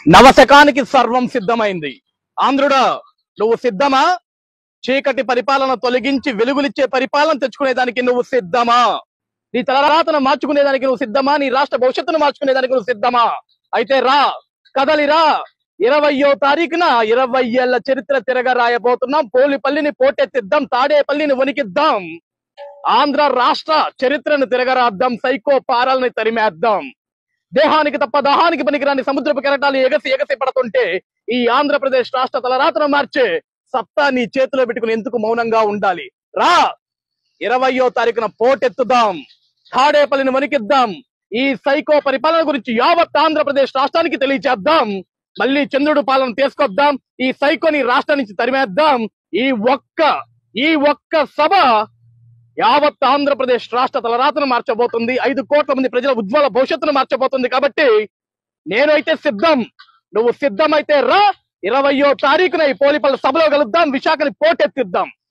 నవశకానికి సర్వం సిద్ధమైంది ఆంధ్రుడా నువ్వు సిద్ధమా చీకటి పరిపాలన తొలగించి వెలుగులిచ్చే పరిపాలన తెచ్చుకునేదానికి నువ్వు సిద్ధమా నీ తలరాతను మార్చుకునేదానికి నువ్వు సిద్ధమా నీ రాష్ట్ర భవిష్యత్తును మార్చుకునేదానికి నువ్వు సిద్ధమా అయితే రా కదలిరా ఇరవయో తారీఖున ఇరవై ఏళ్ల చరిత్ర తిరగ రాయబోతున్నాం పోలిపల్లిని పోటెత్తిద్దాం తాడేపల్లిని వణికిద్దాం ఆంధ్ర రాష్ట్ర చరిత్రను తిరగరాద్దాం సైకో పారాలని తరిమేద్దాం దేహానికి తప్ప దహానికి పనికిరాని సముద్రపు కెరటాలు ఎగసి ఎగసి పడుతుంటే ఈ ఆంధ్రప్రదేశ్ రాష్ట్ర తలరాతను మార్చే సత్తా నీ చేతిలో పెట్టుకుని ఎందుకు మౌనంగా ఉండాలి రా ఇరవయో తారీఖున పోటెత్తుదాం తాడేపల్లిని వణికిద్దాం ఈ సైకో పరిపాలన గురించి యావత్ ఆంధ్రప్రదేశ్ రాష్ట్రానికి తెలియచేద్దాం మళ్ళీ చంద్రుడు పాలన తీసుకొద్దాం ఈ సైకోని రాష్ట్రం నుంచి తరిమేద్దాం ఈ ఒక్క ఈ ఒక్క సభ యావత్ ఆంధ్రప్రదేశ్ రాష్ట్ర తలరాతను మార్చబోతుంది ఐదు కోట్ల మంది ప్రజల ఉజ్వల భవిష్యత్తును మార్చబోతుంది కాబట్టి నేనైతే సిద్ధం నువ్వు సిద్ధమైతే రా ఇరవయో తారీఖున ఈ పోలిపల్ల సభలో కలుద్దాం విశాఖని పోటెత్తిద్దాం